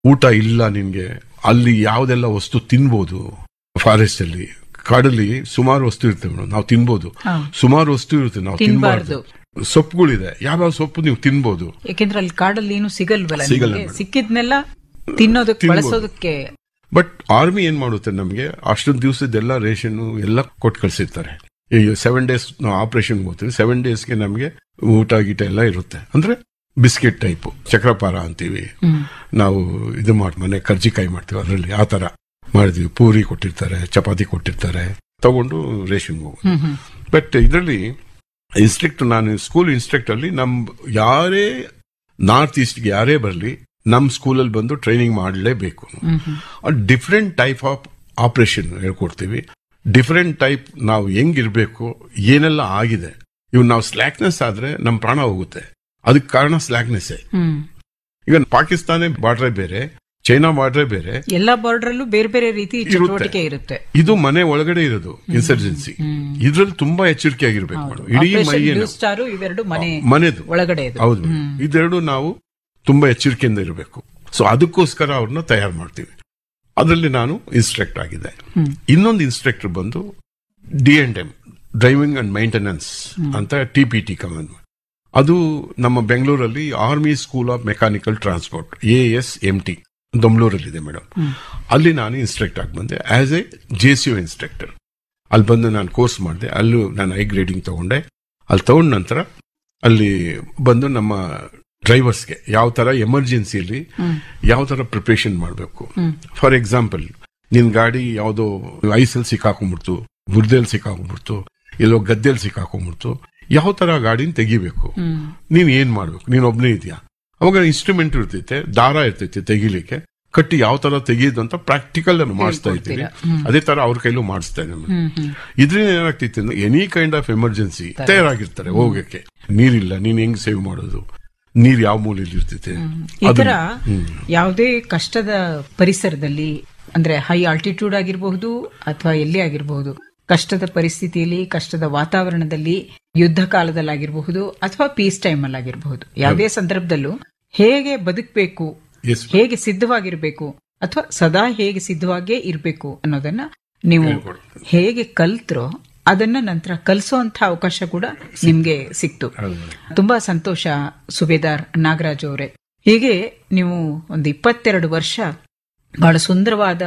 ಊಟ ಇಲ್ಲ ನಿನ್ಗೆ ಅಲ್ಲಿ ಯಾವ್ದೆಲ್ಲ ವಸ್ತು ತಿನ್ಬೋದು ಫಾರೆಸ್ಟ್ ಅಲ್ಲಿ ಕಾಡಲ್ಲಿ ಸುಮಾರು ವಸ್ತು ಇರ್ತವೆ ಮೇಡಮ್ ನಾವು ತಿನ್ಬೋದು ಹಾ. ಸುಮಾರು ವಸ್ತು ಇರುತ್ತೆ ನಾವು ತಿನ್ಬಾರ್ದು. ತಿನ್ಬಾರ್ದು ಸೊಪ್ಪುಗಳಿದೆ ಯಾವ್ಯಾವ ಸೊಪ್ಪು ನೀವು ತಿನ್ಬೋದು ಯಾಕೆಂದ್ರೆ ಅಲ್ಲಿ ಕಾಡಲ್ಲಿ ಏನು ಸಿಗಲ್ವಲ್ಲ ಸಿಗಲ್ಲ ನಿಮ್ಗೆ. ಮೇಡಮ್. ಸಿಕ್ಕಿದ್ನೆಲ್ಲ ತಿನ್ನೋದಕ್ಕೆ ತಿನ್ಬೋದು. ಬಳಸೋದಕ್ಕೆ ಬಟ್ ಆರ್ಮಿ ಏನ್ ಮಾಡುತ್ತೆ ನಮಗೆ ಅಷ್ಟೊಂದು ದಿವಸದೆಲ್ಲ ರೇಷನ್ ಎಲ್ಲ ಕೊಟ್ಟು ಕಳ್ಸಿರ್ತಾರೆ ಈಗ ಸೆವೆನ್ ಡೇಸ್ ನಾವು ಆಪರೇಷನ್ ಹೋಗ್ತೀವಿ ಸೆವೆನ್ ಡೇಸ್ಗೆ ನಮಗೆ ಊಟ ಗೀಟ ಎಲ್ಲ ಇರುತ್ತೆ ಅಂದ್ರೆ ಬಿಸ್ಕೆಟ್ ಟೈಪ್ ಚಕ್ರಪಾರ ಅಂತೀವಿ ಹ್ಮ್. ನಾವು ಇದು ಮಾಡಿ ಮನೆ ಕರ್ಜಿಕಾಯಿ ಮಾಡ್ತೀವಿ ಅದರಲ್ಲಿ ಆ ತರ ಮಾಡಿದ್ವಿ ಪೂರಿ ಕೊಟ್ಟಿರ್ತಾರೆ ಚಪಾತಿ ಕೊಟ್ಟಿರ್ತಾರೆ ತಗೊಂಡು ರೇಷನ್ ಹೋಗೋದು ಹ್ಮ್ ಹ್ಮ್ ಬಟ್ ಇದರಲ್ಲಿ ಇನ್ಸ್ಟ್ರಕ್ಟರ್ ನಾನು ಸ್ಕೂಲ್ ಇನ್ಸ್ಟ್ರಕ್ಟರ್ ಅಲ್ಲಿ ನಮ್ ಯಾರೇ ನಾರ್ತ್ ಈಸ್ಟ್ಗೆ ಯಾರೇ ಬರಲಿ ನಮ್ ಸ್ಕೂಲಲ್ಲಿ ಬಂದು ಟ್ರೈನಿಂಗ್ ಮಾಡಲೇಬೇಕು hmm hmm different type of operation ಹೇಳ್ಕೊಡ್ತೀವಿ ಡಿಫ್ರೆಂಟ್ ಟೈಪ್ ನಾವು ಹೆಂಗಿರ್ಬೇಕು ಏನೆಲ್ಲ ಆಗಿದೆ ಇವ್ ನಾವು ಸ್ಲ್ಯಾಕ್ನೆಸ್ ಆದ್ರೆ ನಮ್ ಪ್ರಾಣ ಹೋಗುತ್ತೆ ಅದಕ್ಕೆ ಕಾರಣ ಸ್ಲ್ಯಾಕ್ನೆಸ್ ಹ್ಮ್ ಈಗ ಪಾಕಿಸ್ತಾನ ಬಾರ್ಡ್ರೆ ಬೇರೆ ಚೈನಾ ಬಾರ್ಡ್ರೆ ಬೇರೆ ಎಲ್ಲಾ ಬಾರ್ಡರಲ್ಲೂ ಬೇರೆ ಬೇರೆ ರೀತಿ ಇರುತ್ತೆ. ಚಟುವಟಿಕೆ ಇರುತ್ತೆ ಇದು ಮನೆ ಒಳಗಡೆ ಇರೋದು ಇನ್ಸರ್ಜೆನ್ಸಿ ಇದ್ರಲ್ಲಿ ತುಂಬಾ ಎಚ್ಚರಿಕೆ ಆಗಿರ್ಬೇಕು ಮೇಡಮ್ ಇಡೀ ಮೈಯೇನು ಸ್ಟಾರು ಇವೆರಡು ಮನೆ ಮನೆದು ಒಳಗಡೆ ಇದು ಹೌದು ಇದೆರಡು ನಾವು ತುಂಬಾ ಎಚ್ಚರಿಕೆಯಿಂದ ಇರಬೇಕು ಸೊ ಅದಕ್ಕೋಸ್ಕರ ಅವ್ರನ್ನ ತಯಾರು ಮಾಡ್ತೀವಿ ಅದರಲ್ಲಿ ನಾನು ಇನ್ಸ್ಟ್ರಕ್ಟ್ ಆಗಿದೆ ಹ್ಮ್. ಇನ್ನೊಂದು ಇನ್ಸ್ಟ್ರಕ್ಟರ್ ಬಂದು D and M driving and maintenance ಅಂತ ಟಿ ಪಿ ಟಿ ಕಮನ್ ಅದು ನಮ್ಮ ಬೆಂಗಳೂರಲ್ಲಿ army school of mechanical transport A S M T ದೊಮ್ಲೂರಲ್ಲಿದೆ ಮೇಡಮ್ ಅಲ್ಲಿ ನಾನು ಇನ್ಸ್ಟ್ರಕ್ಟ್ ಆಗಿ ಬಂದೆ as A J C U instructor ಅಲ್ಲಿ ಬಂದು ನಾನು ಕೋರ್ಸ್ ಮಾಡಿದೆ ಅಲ್ಲೂ ನಾನು ಐ ಗ್ರೇಡಿಂಗ್ ತಗೊಂಡೆ ಅಲ್ಲಿ ತಗೊಂಡ ನಂತರ ಅಲ್ಲಿ ಬಂದು ನಮ್ಮ ಡ್ರೈವರ್ಸ್ಗೆ ಯಾವ ತರ ಎಮರ್ಜೆನ್ಸಿಯಲ್ಲಿ ಯಾವ ತರ ಪ್ರಿಪರೇಷನ್ ಮಾಡಬೇಕು ಫಾರ್ ಎಕ್ಸಾಂಪಲ್ ನಿನ್ ಗಾಡಿ ಯಾವುದೋ ಐಸಲ್ಲಿ ಸಿಕ್ಕಾಕೊಂಡ್ಬಿಡ್ತು ಬುರ್ದಲ್ಲಿ ಸಿಕ್ಕಾಕೊಂಡ್ಬಿಡ್ತು ಎಲ್ಲೋ ಗದ್ದೆಯಲ್ಲಿ ಸಿಕ್ಕಾಕೊಂಡ್ಬಿಡ್ತು ಯಾವ ತರ ಗಾಡಿನ ತೆಗಿಬೇಕು ಹ್ಮ್ ನೀನ್ ಏನ್ ಮಾಡ್ಬೇಕು ನೀನ್ ಒಬ್ನೇ ಇದೆಯಾ ಅವಾಗ ಇನ್ಸ್ಟ್ರೂಮೆಂಟ್ ಇರ್ತೈತೆ ದಾರ ಇರ್ತೈತೆ ತೆಗಿಲಿಕ್ಕೆ ಕಟ್ಟಿ ಯಾವ ತರ ತೆಗೆಯೋದು ಅಂತ ಪ್ರಾಕ್ಟಿಕಲ್ ಅನ್ನು ಮಾಡಿಸ್ತಾ ಇದ್ದೀನಿ ಅದೇ ತರ ಅವ್ರ ಕೈಲೂ ಮಾಡಿಸ್ತಾ ಇದ್ದೀನಿ ಹ್ಮ್ ಹ್ಮ್ ಇದ್ರಿಂದ ಏನಾಗ್ತೈತೆ ಅಂದ್ರೆ ಎನಿ ಕೈಂಡ್ ಆಫ್ ಎಮರ್ಜೆನ್ಸಿ ತಯಾರಾಗಿರ್ತಾರೆ ಹೋಗಕ್ಕೆ ನೀರಿಲ್ಲ ನೀನ್ ಹೆಂಗ್ ಸೇವ್ ಮಾಡೋದು ನೀರ್ ಯಾವ ಮೂಲೆಯಲ್ಲಿ ಇರ್ತೈತೆ ಈ ಅದು- ತರ ಹ್ಮ್. ಯಾವುದೇ ಕಷ್ಟದ ಪರಿಸರದಲ್ಲಿ ಅಂದ್ರೆ ಹೈ ಆಲ್ಟಿಟ್ಯೂಡ್ ಆಗಿರಬಹುದು ಅಥವಾ ಎಲ್ಲಿ ಆಗಿರಬಹುದು ಕಷ್ಟದ ಪರಿಸ್ಥಿತಿಯಲ್ಲಿ ಕಷ್ಟದ ವಾತಾವರಣದಲ್ಲಿ ಯುದ್ಧ ಕಾಲದಲ್ಲಾಗಿರಬಹುದು ಅಥವಾ ಪೀಸ್ ಟೈಮ್ ಅಲ್ಲಿ ಆಗಿರಬಹುದು ಯಾವುದೇ ಸಂದರ್ಭದಲ್ಲೂ ಹೇಗೆ ಬದುಕಬೇಕು Yes, ಹೇಗೆ ಸಿದ್ಧವಾಗಿರ್ಬೇಕು ಅಥವಾ ಸದಾ ಹೇಗೆ ಸಿದ್ಧವಾಗೇ ಇರಬೇಕು ಅನ್ನೋದನ್ನ ನೀವು ಹೇಳ್ಕೊಡ್ತೀನಿ. ಹೇಗೆ ಕಲ್ತ್ರೋ ಅದನ್ನ ನಂತರ ಕಲಿಸುವಂತ ಅವಕಾಶ ಕೂಡ ನಿಮ್ಗೆ ಸಿಕ್ತು ಹೌದು ಮೇಡಮ್. ತುಂಬಾ ಸಂತೋಷ ಸುಬೇದಾರ್ ನಾಗರಾಜ್ ಅವರೇ ಹೀಗೆ ನೀವು ಒಂದು ಇಪ್ಪತ್ತೆರಡು ವರ್ಷ ಬಹಳ ಸುಂದರವಾದ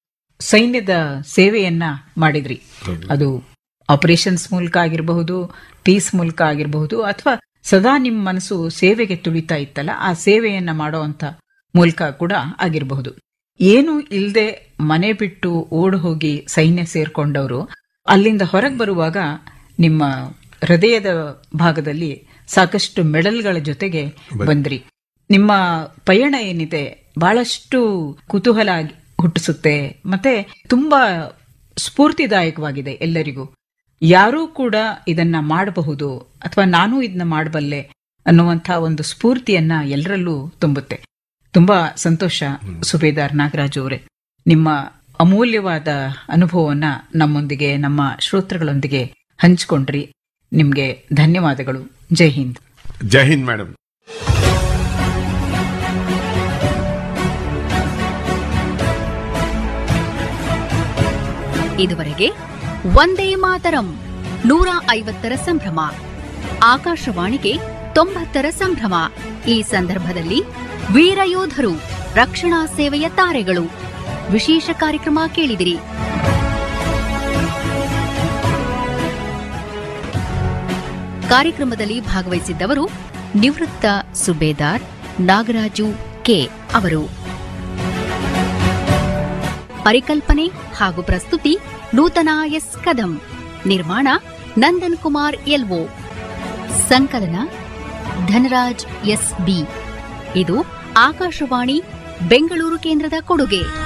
ಸೈನ್ಯದ ಸೇವೆಯನ್ನ ಮಾಡಿದ್ರಿ ಹೌದು. ಅದು ಆಪರೇಷನ್ಸ್ ಮೂಲಕ ಆಗಿರಬಹುದು ಪೀಸ್ ಮೂಲಕ ಆಗಿರಬಹುದು ಅಥವಾ ಸದಾ ನಿಮ್ಮ ಮನಸ್ಸು ಸೇವೆಗೆ ತುಳಿತಾ ಇತ್ತಲ್ಲ ಆ ಸೇವೆಯನ್ನ ಮಾಡುವಂತ ಮೂಲಕ ಕೂಡ ಆಗಿರಬಹುದು ಏನು ಇಲ್ಲದೆ ಮನೆ ಬಿಟ್ಟು ಓಡ್ ಹೋಗಿ ಸೈನ್ಯ ಸೇರ್ಕೊಂಡವರು ಅಲ್ಲಿಂದ ಹೊರಗೆ ಬರುವಾಗ ನಿಮ್ಮ ಹೃದಯದ ಭಾಗದಲ್ಲಿ ಸಾಕಷ್ಟು ಮೆಡಲ್ಗಳ ಜೊತೆಗೆ ಬಂದ್ರಿ ನಿಮ್ಮ ಪಯಣ ಏನಿದೆ ಬಹಳಷ್ಟು ಕುತೂಹಲ ಆಗಿ- ಹುಟ್ಟಿಸುತ್ತೆ ಮತ್ತೆ ತುಂಬಾ ಸ್ಫೂರ್ತಿದಾಯಕವಾಗಿದೆ ಎಲ್ಲರಿಗೂ ಯಾರೂ ಕೂಡ ಇದನ್ನ ಮಾಡಬಹುದು ಅಥವಾ ನಾನು ಇದನ್ನ ಮಾಡಬಲ್ಲೆ ಅನ್ನುವಂಥ ಒಂದು ಸ್ಫೂರ್ತಿಯನ್ನ ಎಲ್ಲರಲ್ಲೂ ತುಂಬುತ್ತೆ ತುಂಬಾ ಸಂತೋಷ ಸುಬೇದಾರ್ ನಾಗರಾಜ್ ಅವರೇ ನಿಮ್ಮ ಅಮೂಲ್ಯವಾದ ಅನುಭವವನ್ನ ನಮ್ಮೊಂದಿಗೆ ನಮ್ಮ ಶ್ರೋತೃಗಳೊಂದಿಗೆ ಹಂಚಿಕೊಂಡ್ರಿ ನಿಮ್ಗೆ ಧನ್ಯವಾದಗಳು ಜೈ ಹಿಂದ್ ಜೈ ಹಿಂದ್ ಮೇಡಮ್ ಇದುವರೆಗೆ ಒಂದೇ ಮಾತರಂ ನೂರ ಐವತ್ತರ ಸಂಭ್ರಮ ಆಕಾಶವಾಣಿಗೆ ತೊಂಬತ್ತರ ಸಂಭ್ರಮ ಈ ಸಂದರ್ಭದಲ್ಲಿ ವೀರಯೋಧರು ರಕ್ಷಣಾ ಸೇವೆಯ ತಾರೆಗಳು ವಿಶೇಷ ಕಾರ್ಯಕ್ರಮ ಕೇಳಿದಿರಿ ಕಾರ್ಯಕ್ರಮದಲ್ಲಿ ಭಾಗವಹಿಸಿದ್ದವರು ನಿವೃತ್ತ ಸುಬೇದಾರ್ ನಾಗರಾಜು ಕೆ ಅವರು ಪರಿಕಲ್ಪನೆ ಹಾಗೂ ಪ್ರಸ್ತುತಿ ನೂತನ ಎಸ್ ಕದಂ ನಿರ್ಮಾಣ ನಂದನ್ ಕುಮಾರ್ ಎಲ್ಒ ಸಂಕಲನ ಧನರಾಜ್ ಎಸ್ ಬಿ ಇದು ಆಕಾಶವಾಣಿ ಬೆಂಗಳೂರು ಕೇಂದ್ರದ ಕೊಡುಗೆ